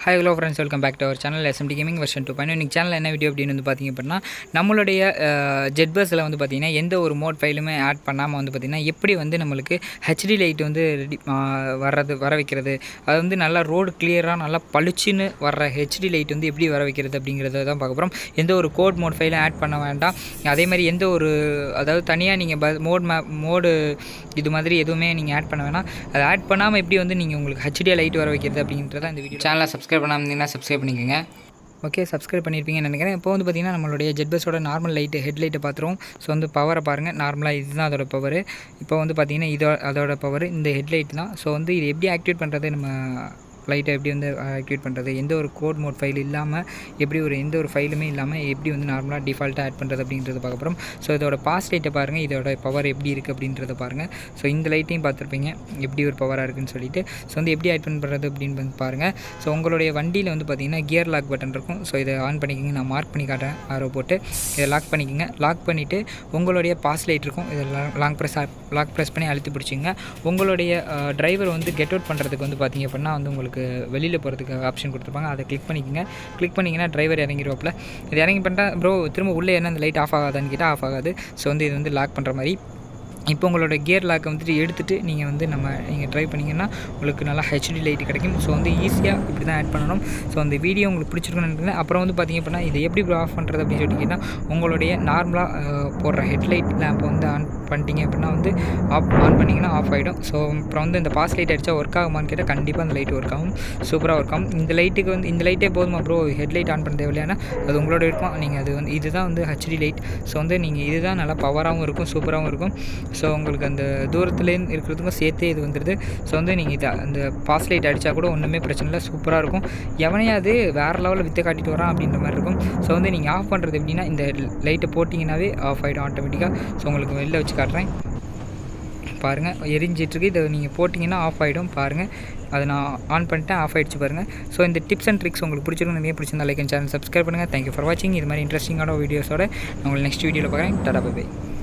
hi hello friends welcome back to our channel SMT gaming version two point இன்றைக்கி channel என்ன video அப்படின்னு வந்து பார்த்திங்க அப்படின்னா நம்மளுடைய ஜெட் பஸ்ஸில் வந்து பார்த்திங்கன்னா எந்த ஒரு மோட் ஃபைலுமே ஆட் பண்ணாமல் வந்து பார்த்திங்கன்னா எப்படி வந்து நம்மளுக்கு ஹெச்டி லைட் வந்து ரெடி வர்றது வர வைக்கிறது அது வந்து நல்லா ரோடு கிளியராக நல்லா பளிச்சுன்னு வர்ற ஹெச்டி லைட் வந்து எப்படி வர வைக்கிறது அப்படிங்கிறத தான் பார்க்க போகிறோம் எந்த ஒரு கோட் மோட் ஃபைலும் ஆட் பண்ண வேண்டாம் அதே மாதிரி எந்த ஒரு அதாவது தனியாக நீங்கள் ப மோட் மே மோடு இது மாதிரி எதுவுமே நீங்கள் ஆட் பண்ண வேணாம் அதை ஆட் பண்ணாமல் எப்படி வந்து நீங்கள் உங்களுக்கு ஹெச்டியாக லைட் வர வைக்கிறது அப்படின்றத இந்த வீடியோ சேனலை சப்ஸ்கிரைப் பண்ணாமல் இருந்தீங்கன்னா சப்ஸ்கிரைப் பண்ணிக்கோங்க ஓகே சப்ஸ்கிரைப் பண்ணியிருப்பீங்கன்னு நினைக்கிறேன் இப்போ வந்து பார்த்திங்கன்னா நம்மளுடைய ஜெட் பஸ்ஸோட நார்மல் லைட்டு ஹெட் லைட்டை பார்த்துருவோம் ஸோ வந்து பவரை பாருங்கள் நார்மலாக இதுதான் அதோட பவர் இப்போ வந்து பார்த்திங்கன்னா இதோ அதோட பவர் இந்த ஹெட் லைட் தான் ஸோ வந்து இது எப்படி ஆக்டிவேட் பண்ணுறது நம்ம லைட்டை எப்படி வந்து ஆக்டிவேட் பண்ணுறது எந்த ஒரு கோட் மோட் ஃபைல் இல்லாமல் எப்படி ஒரு எந்த ஒரு ஃபைலுமே இல்லாமல் எப்படி வந்து நார்மலாக டிஃபால்ட்டாக ஆட் பண்ணுறது அப்படின்றத பார்க்க போகிறோம் ஸோ இதோட பாஸ் லைட்டை பாருங்கள் இதோட பவர் எப்படி இருக்குது அப்படின்றத பாருங்கள் ஸோ இந்த லைட்டையும் பார்த்துருப்பீங்க எப்படி ஒரு பவராக இருக்குன்னு சொல்லிட்டு ஸோ வந்து எப்படி ஆட் பண்ணுறது அப்படின்னு வந்து பாருங்கள் ஸோ உங்களுடைய வண்டியில் வந்து பார்த்திங்கன்னா கியர் லாக் பட்டன் இருக்கும் ஸோ இதை ஆன் பண்ணிக்கோங்க நான் மார்க் பண்ணி காட்டுறேன் ஆரோ போட்டு இதை லாக் பண்ணிக்கோங்க லாக் பண்ணிவிட்டு உங்களுடைய பாஸ் லைட் இருக்கும் இதை லாங் ப்ரெஸ் லாக் ப்ரெஸ் பண்ணி அழுத்தி பிடிச்சிங்க உங்களுடைய டிரைவர் வந்து கெட் அவுட் பண்ணுறதுக்கு வந்து பார்த்திங்க அப்படின்னா வந்து உங்களுக்கு வெளியில் போகிறதுக்கு ஆப்ஷன் கொடுத்துருப்பாங்க அதை கிளிக் பண்ணிக்கோங்க கிளிக் பண்ணிங்கன்னா டிரைவர் இறங்கிடுவாப்பில் இது இறங்கி பண்ணிட்டா ப்ரோ திரும்ப உள்ளே என்ன அந்த லைட் ஆஃப் ஆகாதான்னு கேட்டால் ஆஃப் ஆகாது ஸோ வந்து இது வந்து லாக் பண்ணுற மாதிரி இப்போ உங்களோட கியர் லாக்கை வந்துட்டு எடுத்துகிட்டு நீங்கள் வந்து நம்ம நீங்கள் ட்ரை பண்ணிங்கன்னா உங்களுக்கு நல்லா ஹெச்டி லைட் கிடைக்கும் ஸோ வந்து ஈஸியாக இப்படி தான் ஆட் பண்ணணும் ஸோ அந்த வீடியோ உங்களுக்கு பிடிச்சிருக்குன்னு நினைக்கிறேன் அப்புறம் வந்து பார்த்திங்க அப்படின்னா இதை எப்படி ஆஃப் பண்ணுறது அப்படின்னு சொல்லிட்டிங்கன்னா உங்களுடைய நார்மலாக போடுற ஹெட்லைட் லேம்ப் வந்து ஆன் பண்ணிட்டீங்க அப்படின்னா வந்து ஆஃப் ஆன் பண்ணிங்கன்னா ஆஃப் ஆகிடும் ஸோ அப்புறம் வந்து இந்த பாஸ் லைட் அடித்தா ஒர்க் ஆகுமான்னு கேட்டால் கண்டிப்பாக அந்த லைட் ஒர்க் ஆகும் சூப்பராக ஒர்க் ஆகும் இந்த லைட்டுக்கு வந்து இந்த லைட்டே போதுமா ப்ரோ ஹெட்லைட் ஆன் பண்ண தேவையில்லைன்னா அது உங்களோட இருக்கும் நீங்கள் அது வந்து இதுதான் வந்து ஹெச்டி லைட் ஸோ வந்து நீங்கள் இதுதான் நல்லா பவராகவும் இருக்கும் சூப்பராகவும் இருக்கும் ஸோ உங்களுக்கு அந்த தூரத்துலேருந்து இருக்கிறதுக்கும் சேர்த்தே இது வந்துடுது ஸோ வந்து நீங்கள் இதை அந்த பாஸ் லைட் அடித்தா கூட ஒன்றுமே பிரச்சனை இல்லை சூப்பராக இருக்கும் எவனையாவது வேறு லெவலில் வித்தை காட்டிட்டு வரான் அப்படின்ற மாதிரி இருக்கும் ஸோ வந்து நீங்கள் ஆஃப் பண்ணுறது எப்படின்னா இந்த லைட்டை போட்டிங்கனாவே ஆஃப் ஆகிடும் ஆட்டோமேட்டிக்காக ஸோ உங்களுக்கு வெளில வச்சு காட்டுறேன் பாருங்கள் எரிஞ்சிட்ருக்கு இதை நீங்கள் போட்டிங்கன்னா ஆஃப் ஆகிடும் பாருங்கள் அதை நான் ஆன் பண்ணிட்டேன் ஆஃப் ஆகிடுச்சு பாருங்கள் ஸோ இந்த டிப்ஸ் அண்ட் ட்ரிக்ஸ் உங்களுக்கு பிடிச்சிருக்கும் நிறைய பிடிச்சிருந்தா லைக் சேனல் சப்ஸ்கிரைப் பண்ணுங்கள் தேங்க்யூ ஃபார் வாட்சிங் இது மாதிரி இன்ட்ரெஸ்டிங்கான வீடியோஸோட நான் உங்களுக்கு நெக்ஸ்ட் வீடியோவில் பார்க்குறேன் டாடா பை